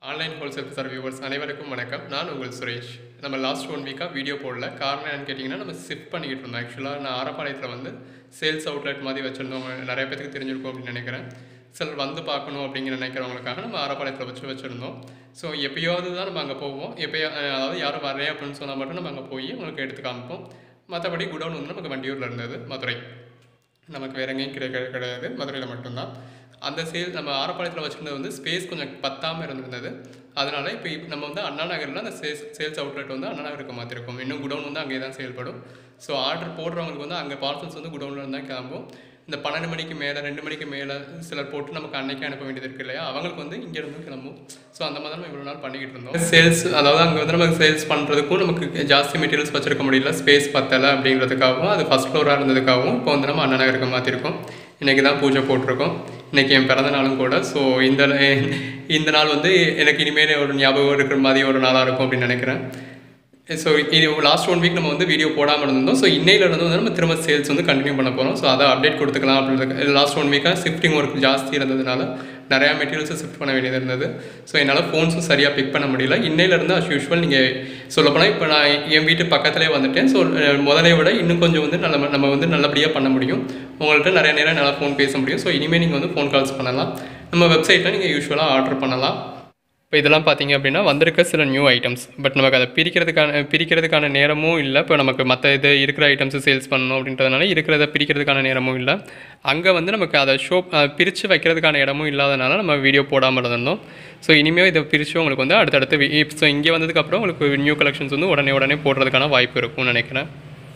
online wholesale sir viewers அனைவருக்கும் வணக்கம் நான் உங்கள் சுரேஷ் நம்ம லாஸ்ட் ஒன் வீக்காக வீடியோ போடல காரணம் என்னன்னு கேட்டிங்கன்னா நம்ம ஷிஃப்ட் பண்ணிக்கிட்டு இருந்தோம் ஆக்சுவலாக நான் ஆரப்பாளையத்தில் வந்து சேல்ஸ் அவுட்லெட் மாதிரி வச்சுருந்தவங்க நிறைய பேருக்கு தெரிஞ்சிருக்கும் அப்படின்னு நினைக்கிறேன் சிலர் வந்து பார்க்கணும் அப்படிங்கிற நினைக்கிறவங்களுக்காக நம்ம ஆரப்பாளையத்தில் வச்சு வச்சுருந்தோம் ஸோ எப்பயாவது தான் நம்ம அங்கே போவோம் எப்போயா அதாவது யாரும் வரேன் அப்படின்னு சொன்னால் மட்டும் நம்ம அங்கே போய் உங்களுக்கு எடுத்து காமிப்போம் மற்றபடி குடவுன் வந்து நமக்கு வண்டியூரில் இருந்தது மதுரை நமக்கு வேற எங்கேயும் கிடைக்க கிடையாது மதுரையில் மட்டும்தான் அந்த சேல் நம்ம ஆரப்பாளையத்தில் வச்சுருந்தது வந்து ஸ்பேஸ் கொஞ்சம் பத்தாமல் இருந்திருந்தது அதனால் இப்போ இப்ப நம்ம வந்து அண்ணா நகரில் அந்த சேல்ஸ் சேல்ஸ் அவுட்லெட் வந்து அண்ணா நகருக்கு மாற்றிருக்கோம் இன்னும் குடவுன் வந்து அங்கே தான் செயல்படும் ஸோ ஆர்டர் போடுறவங்களுக்கு வந்து அங்கே பார்சல்ஸ் வந்து குடவுனில் இருந்தால் கிளம்பும் இந்த பன்னெண்டு மணிக்கு மேலே ரெண்டு மணிக்கு மேலே சிலர் போட்டு நமக்கு அன்னைக்கு அனுப்ப வேண்டியது இருக்கு இல்லையா அவங்களுக்கு வந்து இங்கே இருந்து கிளம்பும் ஸோ அந்த மாதிரி நம்ம இவ்வளோ நாள் பண்ணிக்கிட்டு இருந்தோம் சேல்ஸ் அதாவது அங்கே வந்து நமக்கு சேல்ஸ் பண்ணுறதுக்கும் நமக்கு ஜாஸ்தி மெட்டீரியல்ஸ் வச்சிருக்க முடியல ஸ்பேஸ் பத்தலை அப்படிங்கிறதுக்காகவும் அது ஃபஸ்ட் ஃப்ளோராக இருந்ததுக்காகவும் இப்போ வந்து நம்ம அண்ணா நகருக்கு மாற்றிருக்கோம் இன்றைக்கி தான் பூஜை போட்டிருக்கோம் இன்றைக்கி என் பிறந்த நாளும் கூட ஸோ இந்த இந்த நாள் வந்து எனக்கு இனிமேல் ஒரு ஞாபகம் இருக்கிற மாதிரி ஒரு நாளாக இருக்கும் அப்படின்னு நினைக்கிறேன் ஸோ இது லாஸ்ட் ஒன் வீக் நம்ம வந்து வீடியோ போடாமல் இருந்தோம் ஸோ இன்னையிலேருந்து வந்து நம்ம திரும்ப சேல்ஸ் வந்து கண்டினியூ பண்ண போகிறோம் ஸோ அதை அப்டேட் கொடுத்துக்கலாம் அப்படின்றது லாஸ்ட் ஒன் வீக்காக ஷிஃப்டிங் ஒர்க் ஜாஸ்தி இருந்ததுனால நிறையா மெட்டீரியல்ஸை ஷிஃப்ட் பண்ண வேண்டியது இருந்தது ஸோ என்னால் ஃபோன்ஸும் சரியாக பிக் பண்ண முடியல இன்னையிலேருந்து அஸ் யூஷுவல் நீங்கள் சொல்லப்போனால் இப்போ நான் என் வீட்டு பக்கத்துலேயே வந்துட்டேன் ஸோ முதலைய விட இன்னும் கொஞ்சம் வந்து நல்ல நம்ம வந்து நல்லபடியாக பண்ண முடியும் உங்கள்கிட்ட நிறைய நேரம் நல்லா ஃபோன் பேச முடியும் ஸோ இனிமேல் நீங்கள் வந்து ஃபோன் கால்ஸ் பண்ணலாம் நம்ம வெப்சைட்டில் நீங்கள் யூஸ்வலாக ஆர்டர் பண்ணலாம் இப்போ இதெல்லாம் பார்த்தீங்க அப்படின்னா வந்திருக்க சில நியூ ஐட்டம்ஸ் பட் நமக்கு அதை பிரிக்கிறதுக்கான பிரிக்கிறதுக்கான நேரமும் இல்லை இப்போ நமக்கு மற்ற இது இருக்கிற ஐட்டம்ஸை சேல்ஸ் பண்ணணும் அப்படின்றதுனால இருக்கிறத பிரிக்கிறதுக்கான நேரமும் இல்லை அங்கே வந்து நமக்கு அதை ஷோ பிரித்து வைக்கிறதுக்கான இடமும் இல்லாதனால நம்ம வீடியோ போடாமல் இருந்தோம் ஸோ இனிமேல் இதை பிரித்து உங்களுக்கு வந்து அடுத்தடுத்து ஸோ இங்கே வந்ததுக்கப்புறம் உங்களுக்கு நியூ கலெக்ஷன்ஸ் வந்து உடனே உடனே போடுறதுக்கான வாய்ப்பு இருக்கும்னு நினைக்கிறேன்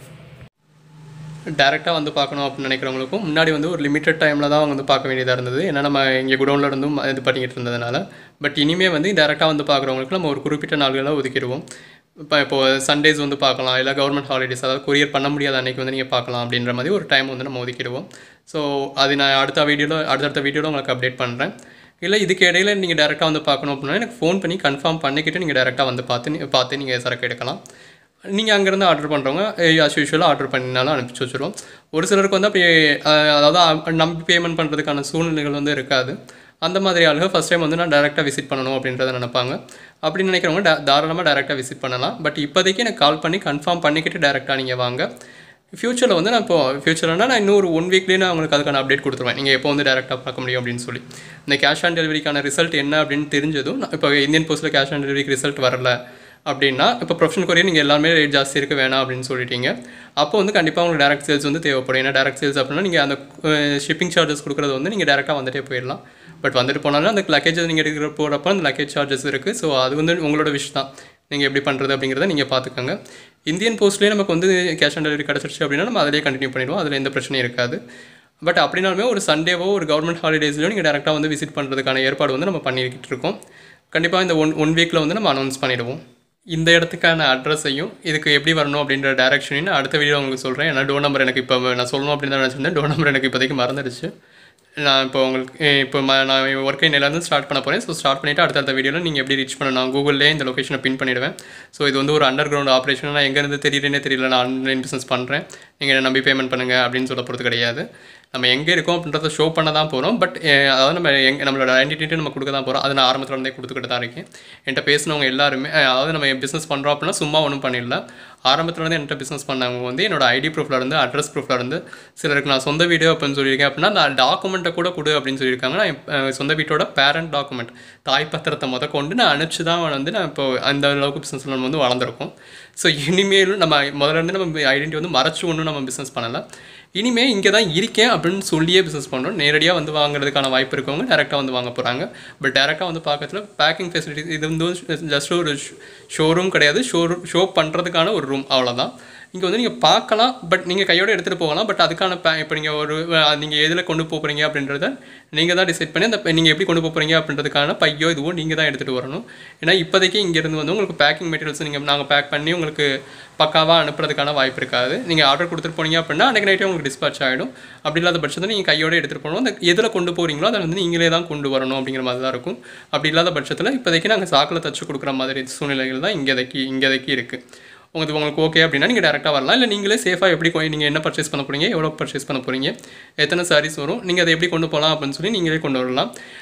டேரெக்டாக வந்து பார்க்கணும் அப்படின்னு நினைக்கிறவங்களுக்கும் முன்னாடி வந்து ஒரு லிமிட்டட் டைமில் தான் அவங்க வந்து பார்க்க வேண்டியதாக இருந்தது ஏன்னா நம்ம இங்கே குடோனில் இருந்தும் இது பண்ணிக்கிட்டு இருந்ததுனால பட் இனிமேல் வந்து டேரெக்டாக வந்து பார்க்குறவங்களுக்கு நம்ம ஒரு குறிப்பிட்ட நாள்களை ஒதுக்கிடுவோம் இப்போ இப்போது சண்டேஸ் வந்து பார்க்கலாம் இல்லை கவர்மெண்ட் ஹாலிடேஸ் அதாவது கொரியர் பண்ண முடியாத அன்றைக்கி வந்து நீங்கள் பார்க்கலாம் அப்படின்ற மாதிரி ஒரு டைம் வந்து நம்ம ஒதுக்கிடுவோம் ஸோ அது நான் அடுத்த வீடியோவில் அடுத்தடுத்த வீடியோவில் உங்களுக்கு அப்டேட் பண்ணுறேன் இல்லை இதுக்கு இடையில நீங்கள் டேரெக்டாக வந்து பார்க்கணும் அப்படின்னா எனக்கு ஃபோன் பண்ணி கன்ஃபார்ம் பண்ணிக்கிட்டு நீங்கள் டேரெக்டாக வந்து பார்த்து நீ- பார்த்து நீங்கள் சரக்கு எடுக்கலாம் நீங்கள் அங்கேருந்து ஆர்டர் பண்ணுறவங்க அஸ் யூஷுவலாக ஆர்டர் பண்ணினாலும் அனுப்பிச்சி வச்சுருவோம் ஒரு சிலருக்கு வந்து அப்படி அஹ், அதாவது அ- நம்பி பேமெண்ட் பண்ணுறதுக்கான சூழ்நிலைகள் வந்து இருக்காது அந்த மாதிரி ஆளுங்க ஃபஸ்ட் டைம் வந்து நான் டேரெக்டாக விசிட் பண்ணணும் அப்படின்றத நினைப்பாங்க அப்படி நினைக்கிறவங்க டே தாராளமாக டேரெக்டாக விசிட் பண்ணலாம் பட் இப்போதைக்கு எனக்கு கால் பண்ணி கன்ஃபார்ம் பண்ணிக்கிட்டு டேரெக்டாக நீங்கள் வாங்க ஃப்யூச்சரில் வந்து நான் இப்போ ஃப்யூச்சர்னா நான் இன்னும் ஒரு ஒன் வீக்லேயே நான் உங்களுக்கு அதுக்கான அப்டேட் கொடுத்துருவேன் நீங்கள் எப்போ வந்து டேரெக்டாக பார்க்க முடியும் அப்படின்னு சொல்லி இந்த கேஷ் ஆன் டெலிவரிக்கான ரிசல்ட் என்ன அப்படின்னு தெரிஞ்சதும் நான் இப்போ இந்தியன் போஸ்ட்டில் கேஷ் ஆன் டெலிவரிக்கு ரிசல்ட் வரல அப்படின்னா இப்போ ப்ரொஃபஷனல் கொரியர் நீங்கள் எல்லாமே ரேட் ஜாஸ்தி இருக்க வேணாம் அப்படின்னு சொல்லிட்டீங்க அப்போ வந்து கண்டிப்பாக உங்களுக்கு டேரக்ட் சேல்ஸ் வந்து தேவைப்படும் ஏன்னா டேரக்ட் சேல்ஸ் அப்படின்னா நீங்கள் அந்த ஷிப்பிங் சார்ஜஸ் கொடுக்குறது வந்து நீங்கள் டேரெக்டாக வந்துட்டே போயிடலாம் பட் வந்துட்டு போனாலும் அந்த லக்கேஜ் நீங்கள் எடுக்கிற போகிறப்ப அந்த லக்கேஜ் சார்ஜஸ் இருக்குது ஸோ அது வந்து உங்களோட விஷ் தான் நீங்கள் எப்படி பண்ணுறது அப்படிங்கிறத நீங்கள் பார்த்துக்கோங்க இந்தியன் போஸ்ட்லேயே நமக்கு வந்து கேஷ் ஆன் டெலிவரி கிடச்சிருச்சு அப்படின்னா நம்ம அதிலே கண்டினியூ பண்ணிடுவோம் அதில் எந்த பிரச்சனையும் இருக்காது பட் அப்படின்னாலுமே ஒரு சண்டேவோ ஒரு கவர்மெண்ட் ஹாலிடேஸ்லையோ நீங்கள் டேரெக்டாக வந்து விசிட் பண்ணுறதுக்கான ஏற்பாடு வந்து நம்ம பண்ணிக்கிட்டு இருக்கோம் கண்டிப்பாக இந்த ஒன் ஒன் வீக்கில் வந்து நம்ம அனௌன்ஸ் பண்ணிடுவோம் இந்த இடத்துக்கான அட்ரஸையும் இதுக்கு எப்படி வரணும் அப்படின்ற டேரக்ஷனையும் நான் அடுத்த வீடியோ உங்களுக்கு சொல்கிறேன் ஏன்னா டோர் நம்பர் எனக்கு இப்போ நான் சொல்லணும் அப்படின்னு தான் நினச்சிருந்தேன் டோர் நம்பர் எனக்கு இப்போதைக்கு மறந்துடுச்சு நான் இப்போ உங்களுக்கு eh, இப்போ ம- நான் ஒர்க்கை நிலேருந்து ஸ்டார்ட் பண்ண போகிறேன் ஸோ ஸ்டார்ட் பண்ணிவிட்டு அடுத்தடுத்த வீடியோவில் நீங்கள் எப்படி ரீச் பண்ணணும் நான் கூகுள்லேயே இந்த லொக்கேஷனை பின் பண்ணிவிடுவேன் ஸோ இது வந்து ஒரு அண்டர் கிரவுண்ட் ஆப்ரேஷன் நான் எங்கேருந்து தெரியலனே தெரியல நான் ஆன்லைன் பிஸ்னஸ் பண்ணுறேன் நீங்கள் என்ன நம்பி பேமெண்ட் பண்ணுங்கள் அப்படின்னு சொல்ல போகிறது கிடையாது நம்ம எங்கே இருக்கோம் அப்படின்றத ஷோ பண்ண தான் போகிறோம் பட் அதாவது நம்ம எங்க நம்மளோட ஐடென்டிட்டி நம்ம கொடுக்க தான் போகிறோம் அது நான் ஆரம்பத்தில் இருந்தே கொடுத்துக்கிட்டு தான் இருக்கேன் என்கிட்ட பேசினவங்க எல்லாருமே அஹ், அதாவது நம்ம பிஸ்னஸ் பண்ணுறோம் அப்படின்னா சும்மா ஒன்றும் பண்ணிடல ஆரம்பத்தில் இருந்து என்கிட்ட பிஸ்னஸ் பண்ணவங்க வந்து என்னோட ஐடி ப்ரூஃபில் இருந்து அட்ரஸ் ப்ரூஃபில் இருந்து சிலருக்கு நான் சொந்த வீடியோ அப்படின்னு சொல்லியிருக்கேன் அப்படின்னா அந்த டாக்குமெண்ட்டை கூட கொடு அப்படின்னு சொல்லியிருக்காங்க நான் என், அஹ், சொந்த வீட்டோட பேரண்ட் டாக்குமெண்ட் தாய் பத்திரத்தை முத கொண்டு நான் அனுப்பிச்சு தான் வந்து நான் இப்போ அந்த அளவுக்கு பிஸ்னஸ் நம்ம வந்து வளர்ந்துருக்கோம் ஸோ இனிமேலும் நம்ம முதல்ல இருந்து நம்ம ஐடென்டி வந்து மறைச்சு ஒன்றும் நம்ம பிஸ்னஸ் பண்ணலை இனிமேல் இங்கே தான் இருக்கேன் அப்படின்னு சொல்லியே பிஸ்னஸ் பண்ணுறோம் நேரடியாக வந்து வாங்குறதுக்கான வாய்ப்பு இருக்கவங்க டேரெக்டாக வந்து வாங்க போகிறாங்க பட் டேரெக்டாக வந்து பார்க்கறதுல பேக்கிங் ஃபெசிலிட்டிஸ் இது வந்து ஜஸ்ட் ஒரு ஷோரூம் கிடையாது ஷோரூம் ஷோ பண்ணுறதுக்கான ஒரு ரூம் அவ்வளோதான் இங்கே வந்து நீங்கள் பார்க்கலாம் பட் நீங்கள் கையோட எடுத்துகிட்டு போகலாம் பட் அதுக்கான பே இப்போ நீங்கள் ஒரு நீங்கள் எதில் கொண்டு போக போகிறீங்க அப்படின்றத நீங்கள் தான் டிசைட் பண்ணி அந்த நீங்கள் எப்படி கொண்டு போக போகிறீங்க அப்படின்றதுக்கான பையோ இதுவோ நீங்கள் தான் எடுத்துகிட்டு வரணும் ஏன்னா இப்போதைக்கு இங்கேருந்து வந்து உங்களுக்கு பேக்கிங் மெட்டீரியல்ஸ் நீங்கள் நாங்கள் பேக் பண்ணி உங்களுக்கு பக்காவாக அனுப்புறதுக்கான வாய்ப்பு இருக்காது நீங்கள் ஆர்டர் கொடுத்துட்டு போனீங்க அப்படின்னா அன்றைக்கு நைட்டே உங்களுக்கு டிஸ்பாச் ஆகிடும் அப்படி இல்லாத பட்சத்தில் நீங்கள் கையோட எடுத்துகிட்டு போகணும் அந்த எதில் கொண்டு போகிறீங்களோ அதை வந்து நீங்களே தான் கொண்டு வரணும் அப்படிங்கிற மாதிரி தான் இருக்கும் அப்படி இல்லாத பட்சத்தில் இப்போதைக்கு நாங்கள் சாக்கில் தச்சு கொடுக்குற மாதிரி சூழ்நிலைகள் தான் இங்கேதைக்கு இங்கேதைக்கு இருக்குது உங்களுக்கு உங்களுக்கு ஓகே அப்படின்னா நீங்கள் டேரெக்டாக வரலாம் இல்லை நீங்களே சேஃபாக எப்படி கொ- நீங்கள் என்ன பர்ச்சேஸ் பண்ண போகிறீங்க எவ்வளோ பர்ச்சேஸ் பண்ண போகிறீங்க எத்தனை சாரீஸ் வரும் நீங்கள் அதை எப்படி கொண்டு போகலாம் அப்படின்னு சொல்லி நீங்களே கொண்டு வரலாம்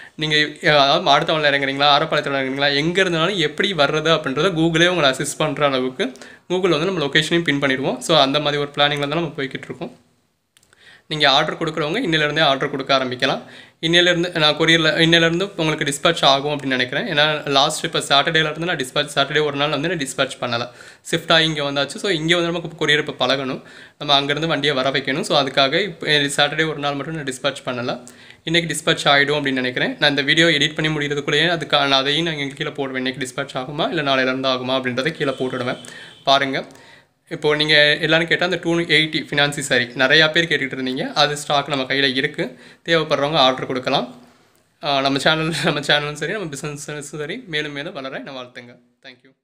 நீங்கள் அதாவது மாடுத்தவனில் இறங்குறீங்களா ஆரப்பாளையத்தில் இறங்குறீங்களா எங்கே இருந்தாலும் எப்படி வர்றது அப்படின்றத கூகுளே உங்களை அசிஸ்ட் பண்ணுற அளவுக்கு கூகுள் வந்து நம்ம லொக்கேஷனையும் பின் பண்ணிடுவோம் ஸோ அந்த மாதிரி ஒரு பிளானிங்கில் தான் நம்ம போய்கிட்டு இருக்கோம் நீங்கள் ஆர்டர் கொடுக்குறவங்க இன்னிலேருந்தே ஆர்டர் கொடுக்க ஆரம்பிக்கலாம் இன்னிலேருந்து நான் கொரியரில் இன்னிலேருந்து உங்களுக்கு டிஸ்பேச் ஆகும் அப்படின்னு நினைக்கிறேன் ஏன்னா லாஸ்ட் இப்போ சாட்டர்டேலேருந்து நான் டிஸ்பேச் சாட்டர்டே ஒரு நாள் வந்து நான் டிஸ்பேச் பண்ணலை ஷிஃப்ட் ஆகி இங்கே வந்தாச்சு ஸோ இங்கே வந்து நமக்கு கொரியர் இப்போ பழகணும் நம்ம அங்கேருந்து வண்டியை வர வைக்கணும் ஸோ அதுக்காக இப்போ சாட்டர்டே ஒரு நாள் மட்டும் நான் டிஸ்பேச் பண்ணலை இன்றைக்கி டிஸ்பேச் ஆகிடும் அப்படின்னு நினைக்கிறேன் நான் இந்த வீடியோ எடிட் பண்ணி முடிகிறதுக்குள்ளேயே அதுக்கான அதையும் நான் இங்கே கீழே போடுவேன் இன்றைக்கி டிஸ்பேச் ஆகுமா இல்லை நாளையிலேருந்து ஆகுமா அப்படின்றத கீழே போட்டுவிடுவேன் பாருங்கள் இப்போது நீங்கள் எல்லாரும் கேட்டால் அந்த டூ எயிட்டி ஃபினான்சி சாரி நிறையா பேர் கேட்டுக்கிட்டு இருந்தீங்க அது ஸ்டாக் நம்ம கையில் இருக்குது தேவைப்படுறவங்க ஆர்டர் கொடுக்கலாம் ஆஹ் நம்ம சேனல் நம்ம சேனலும் சரி நம்ம பிஸ்னஸும் சரி மேலும் மேலும் வளர நான் வாழ்த்துங்க தேங்க்யூ